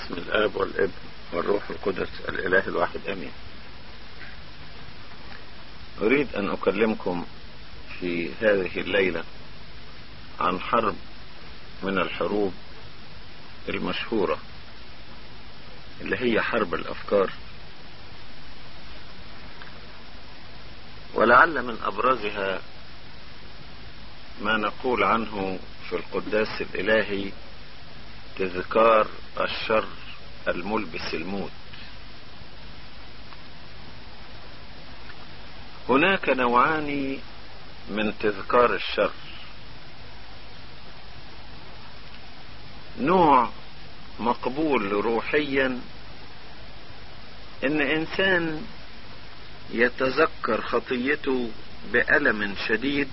باسم الآب والابن والروح القدس الإله الواحد أمين أريد أن أكلمكم في هذه الليلة عن حرب من الحروب المشهورة اللي هي حرب الأفكار ولعل من أبرزها ما نقول عنه في القداس الإلهي تذكار الشر الملبس الموت هناك نوعان من تذكار الشر نوع مقبول روحيا ان انسان يتذكر خطيته بألم شديد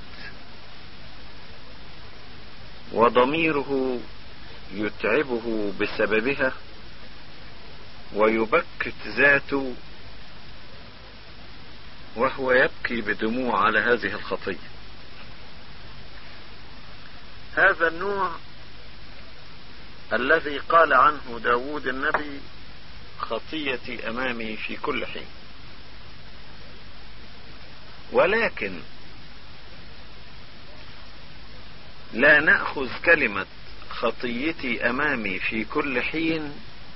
وضميره يتعبه بسببها ويبكت ذاته وهو يبكي بدموع على هذه الخطية هذا النوع الذي قال عنه داود النبي خطيتي أمامي في كل حين ولكن لا نأخذ كلمة خطيتي أمامي في كل حين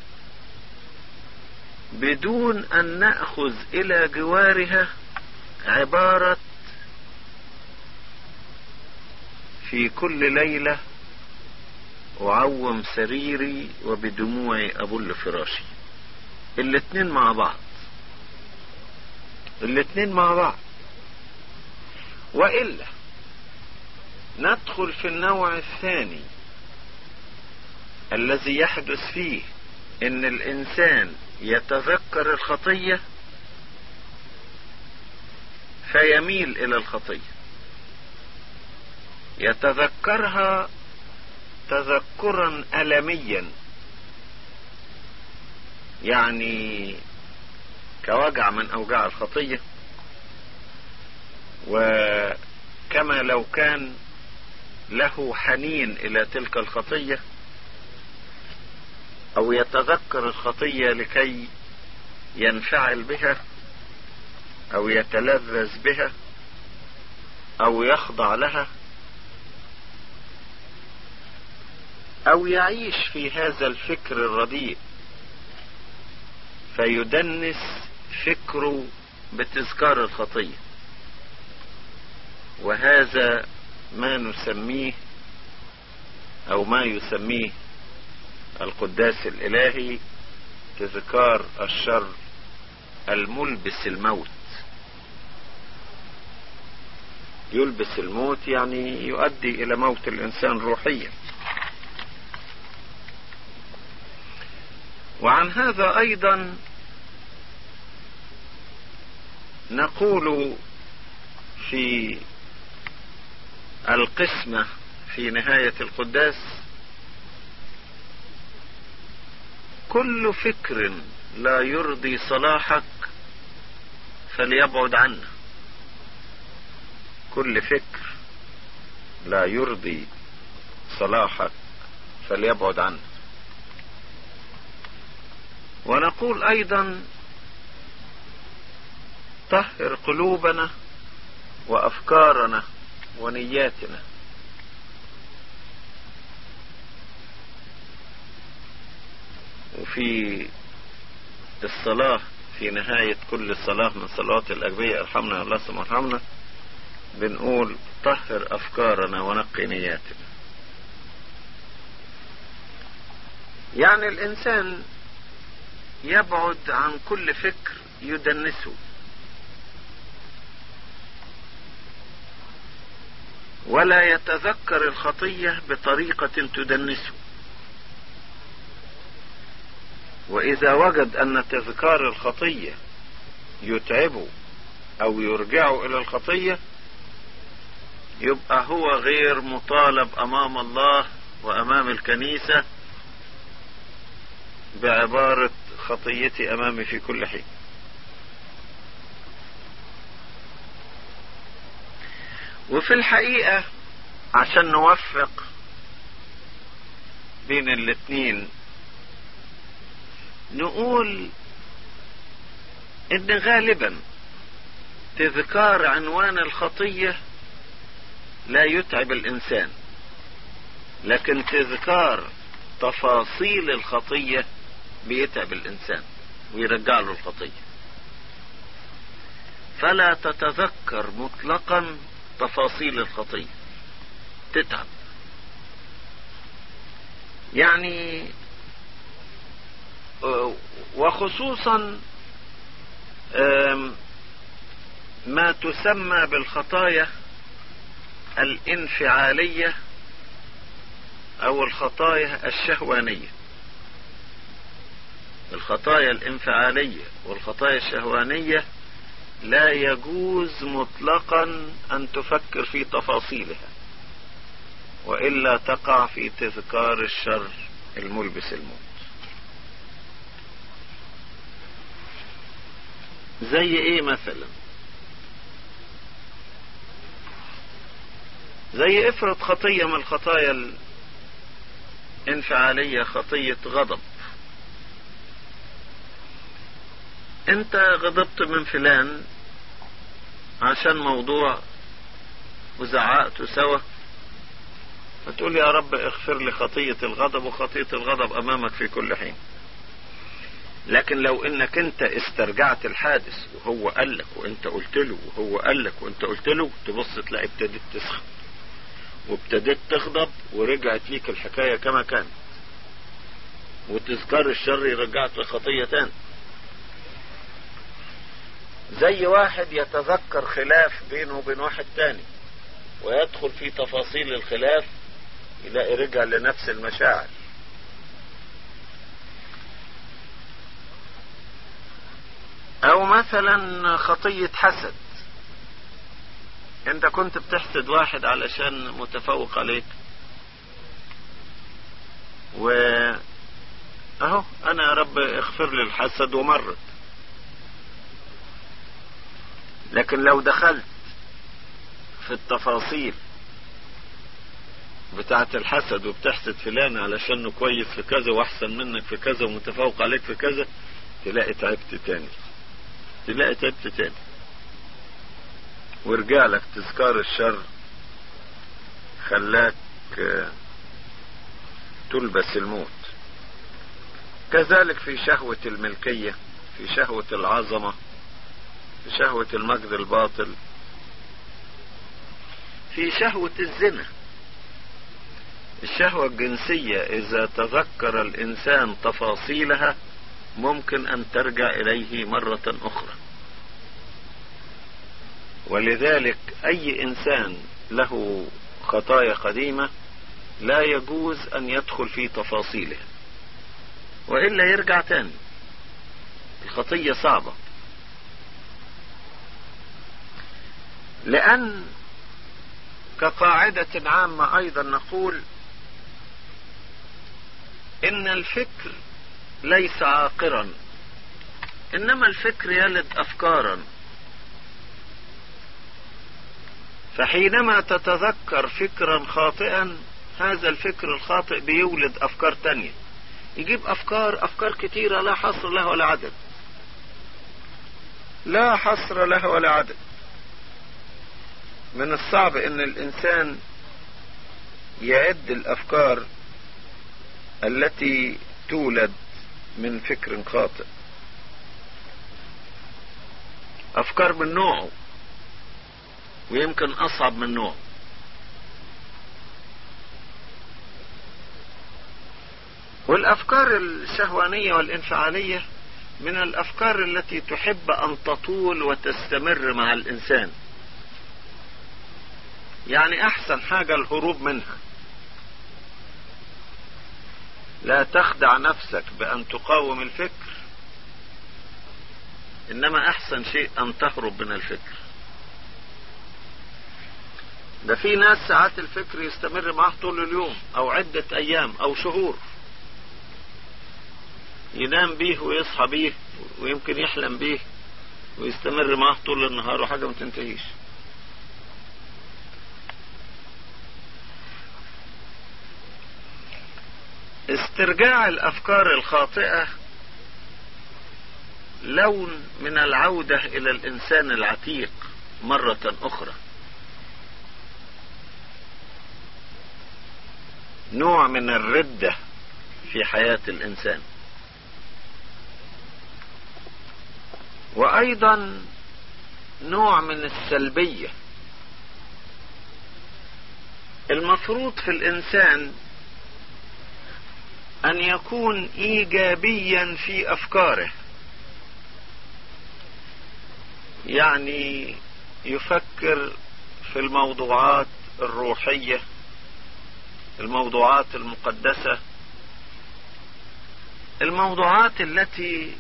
بدون أن نأخذ إلى جوارها عبارة في كل ليلة أعوم سريري وبدموعي أبل فراشي الاتنين مع بعض الاتنين مع بعض وإلا ندخل في النوع الثاني الذي يحدث فيه ان الانسان يتذكر الخطية فيميل الى الخطية يتذكرها تذكرا ألميا يعني كوجع من أوجاع الخطية وكما لو كان له حنين إلى تلك الخطية أو يتذكر الخطية لكي ينفعل بها أو يتلذذ بها أو يخضع لها أو يعيش في هذا الفكر الرديء فيدنس فكره بتذكار الخطية وهذا ما نسميه أو ما يسميه القداس الإلهي تذكار الشر الملبس الموت يلبس الموت يعني يؤدي إلى موت الإنسان روحيا وعن هذا أيضا نقول في القسمة في نهاية القداس كل فكر لا يرضي صلاحك فليبعد عنه كل فكر لا يرضي صلاحك فليبعد عنه ونقول ايضا طهر قلوبنا وافكارنا ونياتنا وفي الصلاة في نهاية كل صلاة من صلوات الأجبية ارحمنا يا الله ثم ارحمنا بنقول طهر أفكارنا ونقي نياتنا يعني الإنسان يبعد عن كل فكر يدنسه ولا يتذكر الخطية بطريقة تدنسه وإذا وجد أن تذكار الخطية يتعبه أو يرجعه إلى الخطية يبقى هو غير مطالب أمام الله وأمام الكنيسة بعبارة خطيتي أمامي في كل حين وفي الحقيقة عشان نوفق بين الاتنين نقول ان غالبا تذكار عنوان الخطية لا يتعب الانسان لكن تذكار تفاصيل الخطية بيتعب الانسان ويرجع له الخطية فلا تتذكر مطلقا تفاصيل الخطية تتعب يعني وخصوصا ما تسمى بالخطايا الانفعالية او الخطايا الشهوانية الخطايا الانفعالية والخطايا الشهوانية لا يجوز مطلقا ان تفكر في تفاصيلها والا تقع في تذكار الشر الملبس الموت زي ايه مثلا زي افرض خطية من الخطايا الانفعالية خطية غضب انت غضبت من فلان عشان موضوع وزعقت سوا فتقول يا رب اغفر لي خطية الغضب وخطية الغضب امامك في كل حين لكن لو انك انت استرجعت الحادث وهو قال لك وانت قلت له وهو قال لك وانت قلت له تبص تلاقي ابتدت تسخن وابتديت تغضب ورجعت ليك الحكاية كما كانت وتذكار الشر يرجعك لخطية تاني زي واحد يتذكر خلاف بينه وبين واحد تاني ويدخل في تفاصيل الخلاف يلاقي رجع لنفس المشاعر او مثلا خطية حسد انت كنت بتحسد واحد علشان متفوق عليك و اهو انا يا رب اغفر لي الحسد ومرت لكن لو دخلت في التفاصيل بتاعة الحسد وبتحسد فلان علشانه كويس في كذا واحسن منك في كذا ومتفوق عليك في كذا تلاقي تعبت تاني تلاقي تعبت تاني ورجع لك تذكار الشر خلاك تلبس الموت كذلك في شهوة الملكية في شهوة العظمة في شهوة المجد الباطل في شهوة الزنا الشهوة الجنسية إذا تذكر الإنسان تفاصيلها ممكن أن ترجع إليه مرة أخرى ولذلك أي إنسان له خطايا قديمة لا يجوز أن يدخل في تفاصيلها وإلا يرجع تاني الخطية صعبة لأن كقاعدة عامة أيضا نقول إن الفكر ليس عاقرا إنما الفكر يلد أفكارا فحينما تتذكر فكرا خاطئا هذا الفكر الخاطئ بيولد أفكار تانية يجيب أفكار أفكار كتيرة لا حصر لها ولا عدد لا حصر لها ولا عدد من الصعب ان الانسان يعد الافكار التي تولد من فكر خاطئ افكار من نوعه ويمكن اصعب من نوعه والافكار الشهوانيه والانفعاليه من الافكار التي تحب ان تطول وتستمر مع الانسان يعني احسن حاجة الهروب منها لا تخدع نفسك بان تقاوم الفكر انما احسن شيء ان تهرب من الفكر ده في ناس ساعات الفكر يستمر معه طول اليوم او عدة ايام او شهور ينام بيه ويصحى بيه ويمكن يحلم بيه ويستمر معه طول النهار وحاجة ما تنتهيش استرجاع الافكار الخاطئة لون من العودة إلى الإنسان العتيق مرة أخرى نوع من الردة في حياة الإنسان وأيضا نوع من السلبية المفروض في الإنسان أن يكون إيجابيا في أفكاره يعني يفكر في الموضوعات الروحية الموضوعات المقدسة الموضوعات التي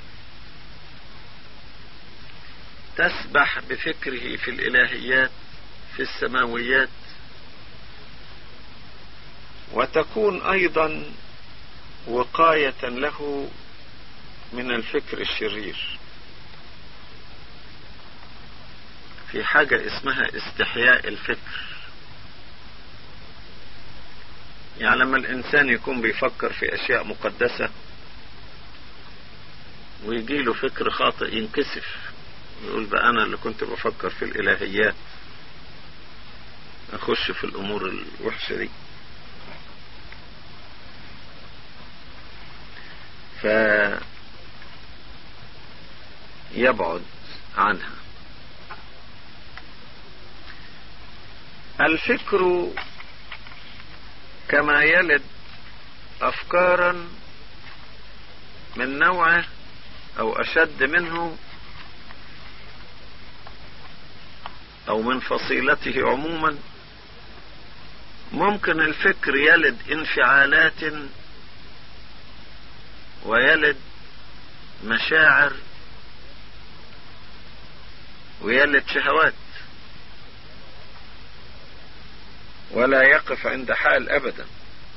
تسبح بفكره في الإلهيات في السماويات وتكون أيضا وقاية له من الفكر الشرير في حاجة اسمها استحياء الفكر يعني لما الإنسان يكون بيفكر في أشياء مقدسة ويجي له فكر خاطئ ينكسف يقول بقى أنا اللي كنت بفكر في الإلهيات أخش في الأمور الوحشة دي فيبعد عنها الفكر كما يلد افكارا من نوعه او اشد منه او من فصيلته عموما ممكن الفكر يلد انفعالات ويلد مشاعر ويلد شهوات ولا يقف عند حال ابدا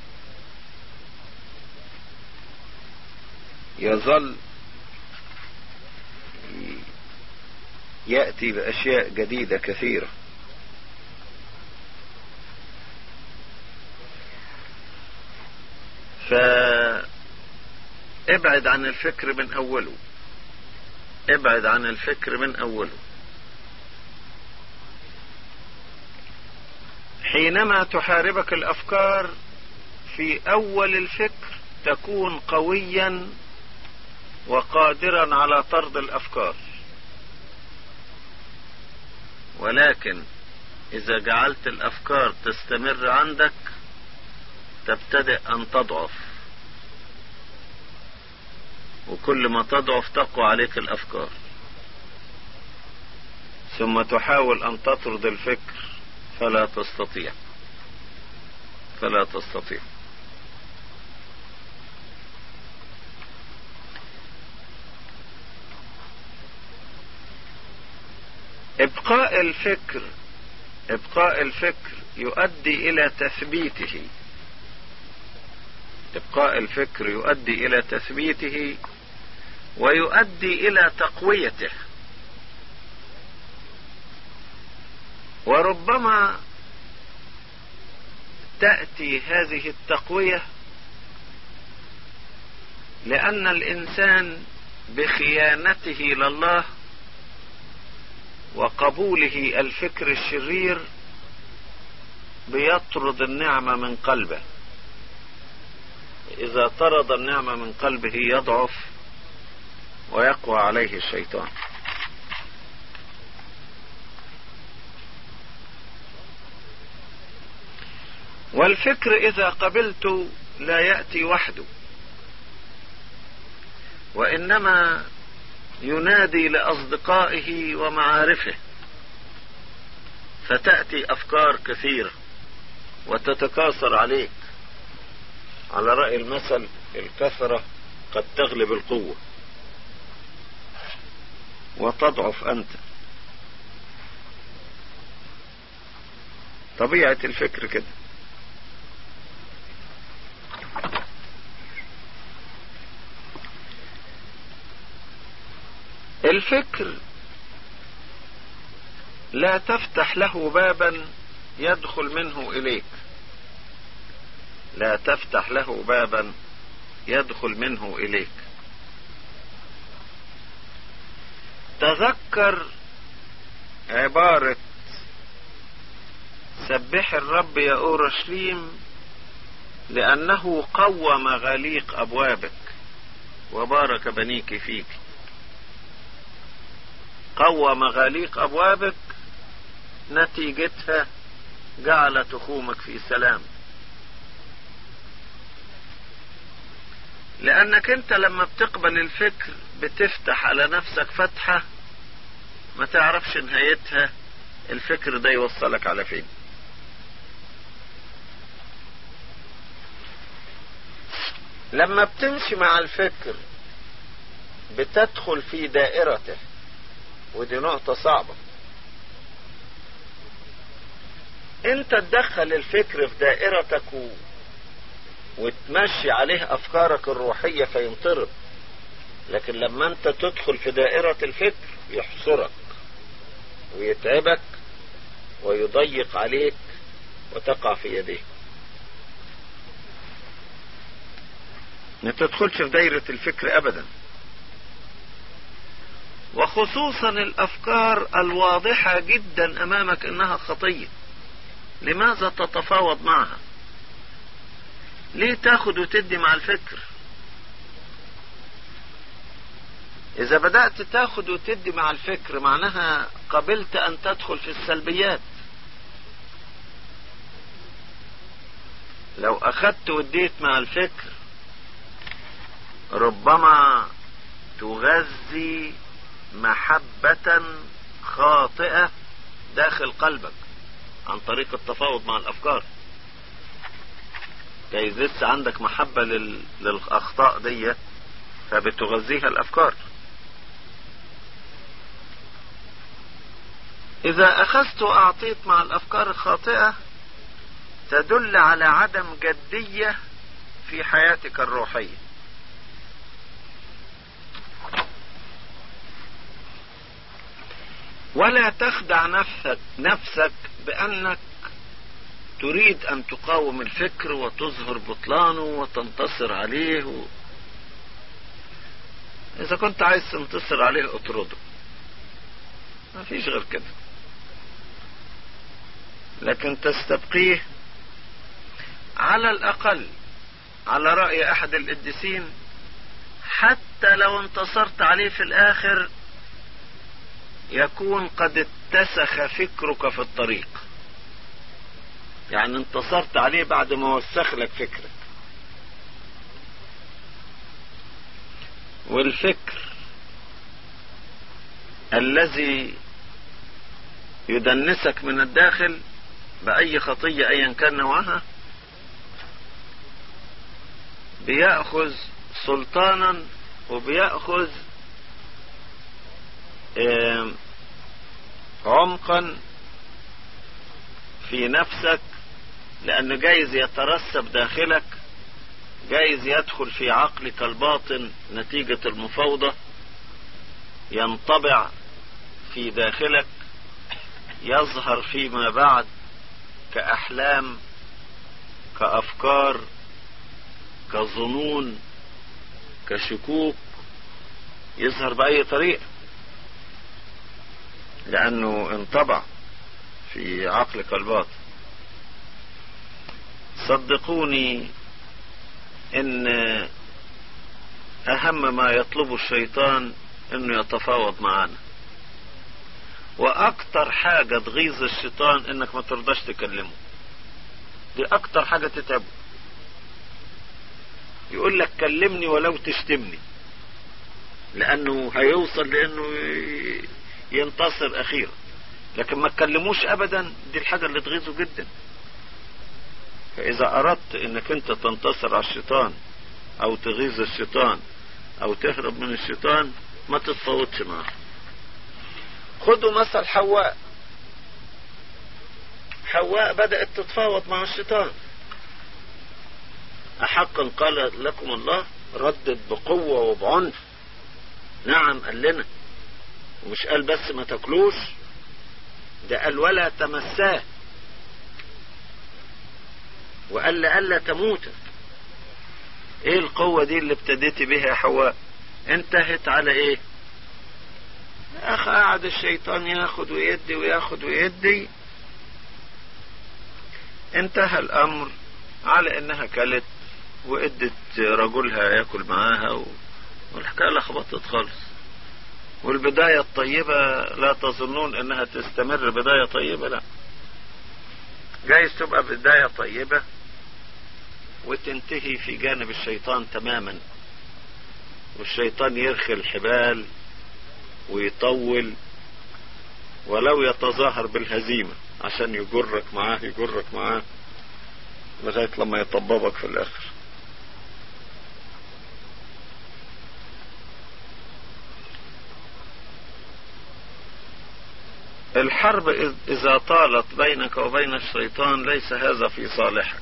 يظل ياتي باشياء جديده كثيره فابعد عن الفكر من اوله ابعد عن الفكر من اوله حينما تحاربك الافكار في اول الفكر تكون قويا وقادرا على طرد الافكار ولكن اذا جعلت الافكار تستمر عندك تبتدئ ان تضعف وكل ما تضعف تقوى عليك الافكار ثم تحاول ان تطرد الفكر فلا تستطيع فلا تستطيع ابقاء الفكر ابقاء الفكر يؤدي الى تثبيته ابقاء الفكر يؤدي الى تثبيته ويؤدي الى تقويته وربما تأتي هذه التقوية لأن الإنسان بخيانته لله وقبوله الفكر الشرير بيطرد النعمة من قلبه إذا طرد النعمة من قلبه يضعف ويقوى عليه الشيطان والفكر اذا قبلت لا ياتي وحده وانما ينادي لاصدقائه ومعارفه فتاتي افكار كثيره وتتكاثر عليك على راي المثل الكثره قد تغلب القوه وتضعف انت طبيعه الفكر كده الفكر لا تفتح له بابا يدخل منه اليك لا تفتح له بابا يدخل منه اليك تذكر عبارة سبح الرب يا أورشليم لأنه قوى مغاليق أبوابك وبارك بنيك فيك قوى مغاليق أبوابك نتيجتها جعل تخومك في سلام لأنك أنت لما بتقبل الفكر بتفتح على نفسك فتحة ما تعرفش نهايتها الفكر ده يوصلك على فين لما بتمشي مع الفكر بتدخل في دائرته ودي نقطة صعبة انت تدخل الفكر في دائرتك و... وتمشي عليه افكارك الروحية فينطرد لكن لما انت تدخل في دائرة الفكر يحصرك ويتعبك ويضيق عليك وتقع في يديه ما تدخلش في دايرة الفكر ابدا وخصوصا الافكار الواضحة جدا امامك انها خطية لماذا تتفاوض معها ليه تاخد وتدي مع الفكر اذا بدأت تاخد وتدي مع الفكر معناها قبلت ان تدخل في السلبيات لو اخدت وديت مع الفكر ربما تغذي محبة خاطئة داخل قلبك عن طريق التفاوض مع الافكار جايز لسه عندك محبة لل... للاخطاء دي فبتغذيها الافكار اذا اخذت واعطيت مع الافكار الخاطئة تدل على عدم جدية في حياتك الروحية ولا تخدع نفسك نفسك بانك تريد ان تقاوم الفكر وتظهر بطلانه وتنتصر عليه و... اذا كنت عايز تنتصر عليه اطرده ما فيش غير كده لكن تستبقيه على الاقل على رأي احد القديسين حتى لو انتصرت عليه في الاخر يكون قد اتسخ فكرك في الطريق يعني انتصرت عليه بعد ما وسخ لك فكرك والفكر الذي يدنسك من الداخل بأي خطية أيا كان نوعها بيأخذ سلطانا وبيأخذ عمقا في نفسك لأنه جايز يترسب داخلك جايز يدخل في عقلك الباطن نتيجة المفاوضة ينطبع في داخلك يظهر فيما بعد كأحلام كأفكار كظنون كشكوك يظهر بأي طريقة لأنه انطبع في عقلك الباطن صدقوني ان اهم ما يطلبه الشيطان انه يتفاوض معانا واكتر حاجة تغيظ الشيطان انك ما ترضاش تكلمه دي اكتر حاجة تتعبه يقول لك كلمني ولو تشتمني لانه هيوصل لانه ينتصر اخيرا لكن ما تكلموش ابدا دي الحاجة اللي تغيظه جدا فاذا اردت انك انت تنتصر على الشيطان او تغيظ الشيطان او تهرب من الشيطان ما تتفاوضش معه خدوا مثل حواء حواء بدأت تتفاوض مع الشيطان أحقا قال لكم الله ردت بقوة وبعنف نعم قال لنا ومش قال بس ما تاكلوش ده قال ولا تمساه وقال لألا تموت ايه القوة دي اللي ابتديتي بها يا حواء انتهت على ايه اخ قعد الشيطان ياخد ويدي وياخد ويدي انتهى الامر على انها كلت وادت رجلها ياكل معاها والحكايه لخبطت خالص والبدايه الطيبه لا تظنون انها تستمر بدايه طيبه لا جايز تبقى بدايه طيبه وتنتهي في جانب الشيطان تماما والشيطان يرخي الحبال ويطول ولو يتظاهر بالهزيمة عشان يجرك معاه يجرك معاه لغاية لما يطببك في الآخر الحرب إذا طالت بينك وبين الشيطان ليس هذا في صالحك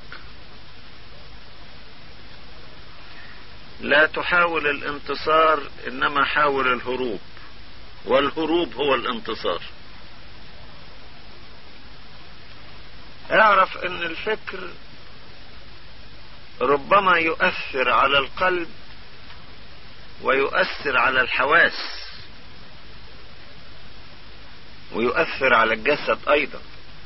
لا تحاول الانتصار انما حاول الهروب والهروب هو الانتصار اعرف ان الفكر ربما يؤثر على القلب ويؤثر على الحواس ويؤثر على الجسد ايضا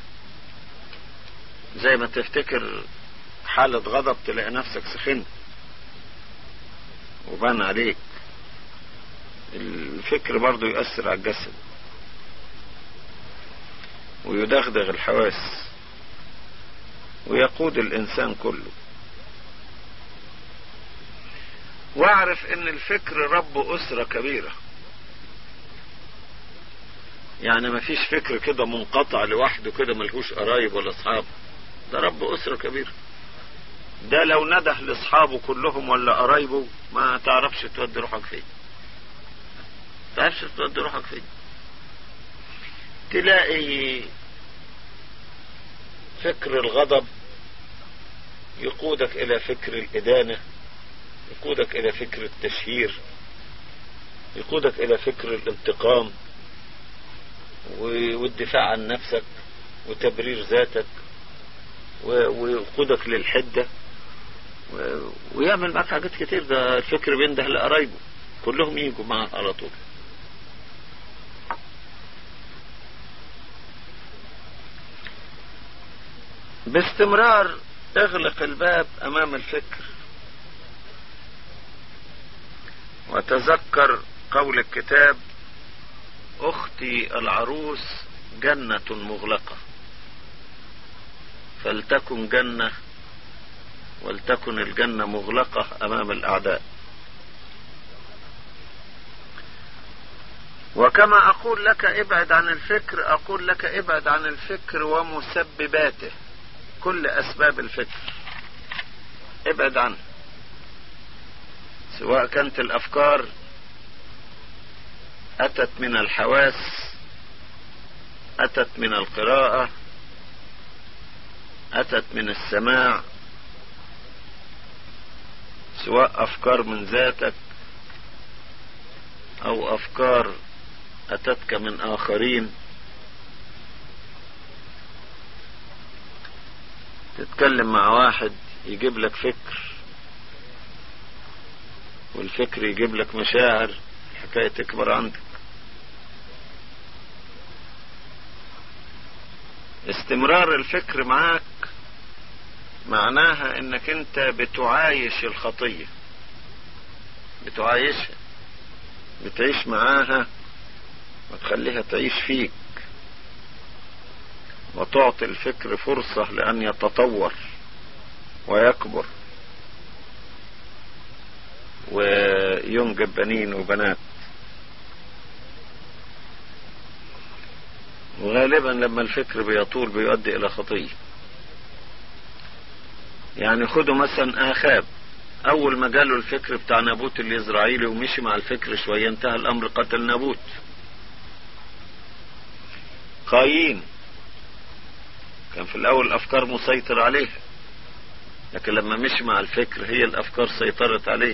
زي ما تفتكر حالة غضب تلاقي نفسك سخنت وبان عليك الفكر برضو يؤثر على الجسد ويدغدغ الحواس ويقود الانسان كله واعرف ان الفكر رب اسرة كبيرة يعني ما فيش فكر كده منقطع لوحده كده ملهوش قرايب ولا اصحاب ده رب اسرة كبيرة ده لو نده لاصحابه كلهم ولا قرايبه ما تعرفش تودي روحك فين تعرفش تودي روحك فين تلاقي فكر الغضب يقودك الى فكر الادانة يقودك الى فكر التشهير يقودك الى فكر الانتقام والدفاع عن نفسك وتبرير ذاتك ويقودك للحدة ويعمل معك حاجات كتير ده الفكر بينده لقرايبه كلهم يجوا معاه على طول باستمرار اغلق الباب امام الفكر وتذكر قول الكتاب اختي العروس جنة مغلقة فلتكن جنة ولتكن الجنة مغلقة امام الاعداء وكما اقول لك ابعد عن الفكر اقول لك ابعد عن الفكر ومسبباته كل اسباب الفكر ابعد عنه سواء كانت الافكار اتت من الحواس اتت من القراءة اتت من السماع سواء افكار من ذاتك او افكار اتتك من اخرين تتكلم مع واحد يجيب لك فكر والفكر يجيب لك مشاعر الحكاية تكبر عندك استمرار الفكر معاك معناها انك انت بتعايش الخطية بتعايشها بتعيش معاها وتخليها تعيش فيك وتعطي الفكر فرصة لأن يتطور ويكبر وينجب بنين وبنات وغالبا لما الفكر بيطول بيؤدي إلى خطية يعني خدوا مثلا آخاب أول ما جاله الفكر بتاع نابوت الإسرائيلي ومشي مع الفكر شوية انتهى الأمر قتل نابوت قايين كان في الاول الافكار مسيطر عليها لكن لما مشي مع الفكر هي الافكار سيطرت عليه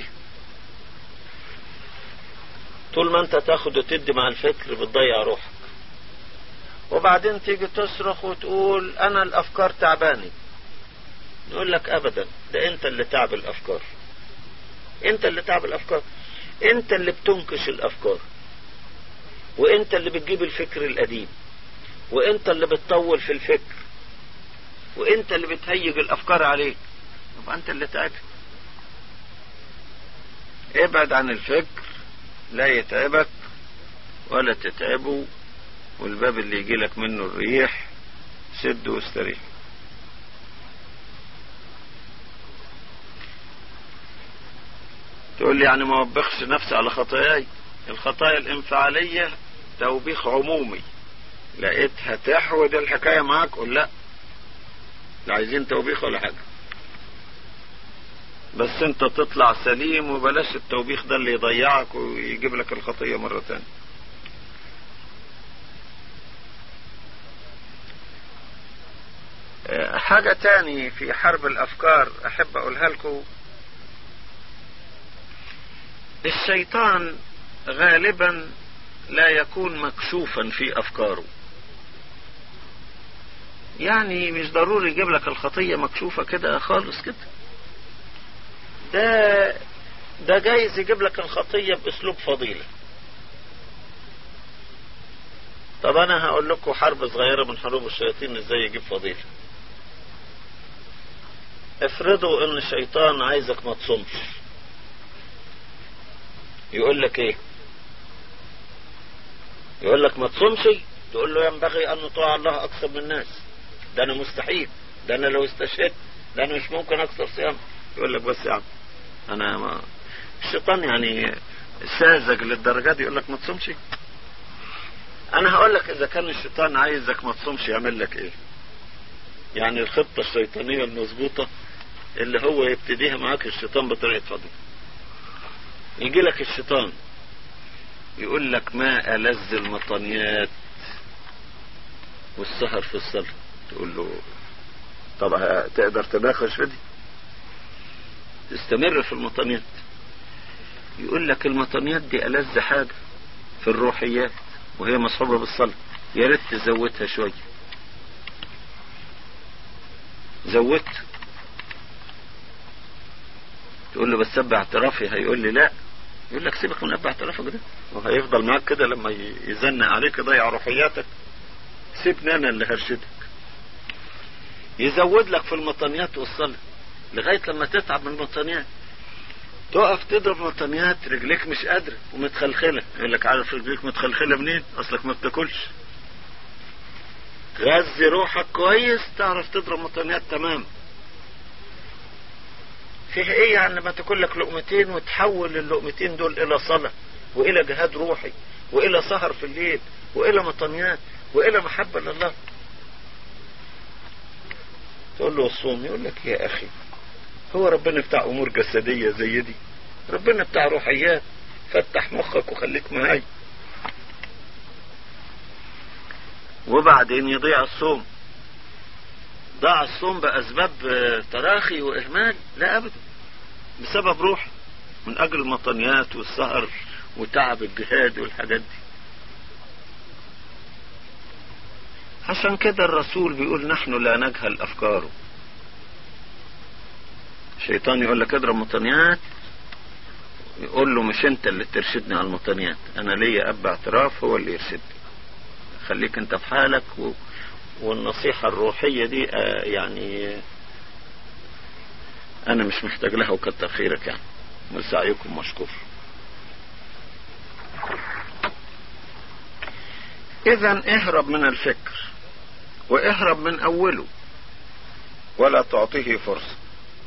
طول ما انت تاخد وتدي مع الفكر بتضيع روحك وبعدين تيجي تصرخ وتقول انا الافكار تعباني نقول لك ابدا ده انت اللي تعب الافكار انت اللي تعب الافكار انت اللي بتنكش الافكار وانت اللي بتجيب الفكر القديم وانت اللي بتطول في الفكر وانت اللي بتهيج الافكار عليك يبقى انت اللي تعبت ابعد عن الفكر لا يتعبك ولا تتعبه والباب اللي يجي لك منه الريح سد واستريح تقول لي يعني ما وبخش نفسي على خطاياي الخطايا الانفعالية توبيخ عمومي لقيتها تحود الحكاية معاك قول لا لا عايزين توبيخ ولا حاجة بس انت تطلع سليم وبلاش التوبيخ ده اللي يضيعك ويجيب لك الخطية مرة تانية حاجة تاني في حرب الأفكار أحب أقولها لكم الشيطان غالبا لا يكون مكشوفا في أفكاره يعني مش ضروري يجيب لك الخطية مكشوفة كده خالص كده ده ده جايز يجيب لك الخطية بأسلوب فضيلة طب أنا هقول لكم حرب صغيرة من حروب الشياطين إزاي يجيب فضيلة افرضوا ان الشيطان عايزك ما تصومش يقول لك ايه يقول لك ما تصومش تقول له ينبغي ان نطاع الله اكثر من الناس ده انا مستحيل ده انا لو استشهدت ده انا مش ممكن اكثر صيام يقول لك بس يا عم انا ما الشيطان يعني ساذج للدرجه دي يقول لك ما تصومش انا هقول لك اذا كان الشيطان عايزك ما تصومش يعمل لك ايه يعني الخطه الشيطانيه المظبوطه اللي هو يبتديها معاك الشيطان بطريقه فضل يجي لك الشيطان يقول لك ما ألذ المطنيات والسهر في الصلاة تقول له طب تقدر تناقش في دي تستمر في المطنيات يقول لك المطنيات دي ألذ حاجة في الروحيات وهي مصحوبة بالصلاة يا ريت تزودها شوية زودت تقول له بس سبع اعترافي هيقول لي لا يقول لك سيبك من ابع اعترافك ده وهيفضل معاك كده لما يزنق عليك يضيع روحياتك سيبني انا اللي هرشدك يزود لك في المطنيات والصلاة لغاية لما تتعب من المطنيات تقف تضرب مطنيات رجليك مش قادرة ومتخلخلة يقول لك عارف رجليك متخلخلة منين اصلك ما بتاكلش غذي روحك كويس تعرف تضرب مطنيات تمام فيه ايه يعني لما تاكل لك لقمتين وتحول اللقمتين دول الى صلاة والى جهاد روحي والى سهر في الليل والى مطنيات والى محبة لله تقول له الصوم يقول لك يا اخي هو ربنا بتاع امور جسدية زي دي ربنا بتاع روحيات فتح مخك وخليك معاي وبعدين يضيع الصوم ضاع الصوم بأسباب تراخي وإهمال لا أبدا بسبب روح من أجل المطنيات والسهر وتعب الجهاد والحاجات دي عشان كده الرسول بيقول نحن لا نجهل أفكاره الشيطان يقول لك اضرب مطنيات يقول له مش انت اللي ترشدني على المطنيات انا ليا اب اعتراف هو اللي يرشدني خليك انت في حالك و... والنصيحة الروحية دي آه يعني انا مش محتاج لها وكتر خيرك يعني وسعيكم مشكور اذا اهرب من الفكر واهرب من اوله ولا تعطيه فرصة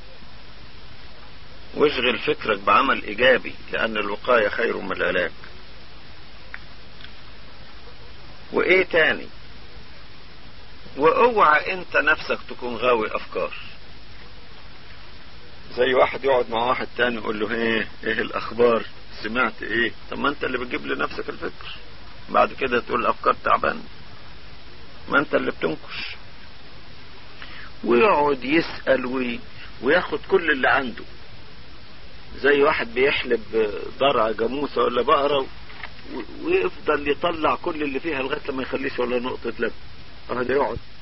واشغل فكرك بعمل ايجابي لان الوقاية خير من العلاج وايه تاني واوعى انت نفسك تكون غاوي افكار زي واحد يقعد مع واحد تاني يقول له ايه ايه الاخبار سمعت ايه طب ما انت اللي بتجيب لنفسك الفكر بعد كده تقول الافكار تعبان ما انت اللي بتنكش ويقعد يسأل وي... وياخد كل اللي عنده زي واحد بيحلب ضرع جاموسة ولا بقرة ويفضل يطلع كل اللي فيها لغاية لما يخليش ولا نقطة لبن اه ده يقعد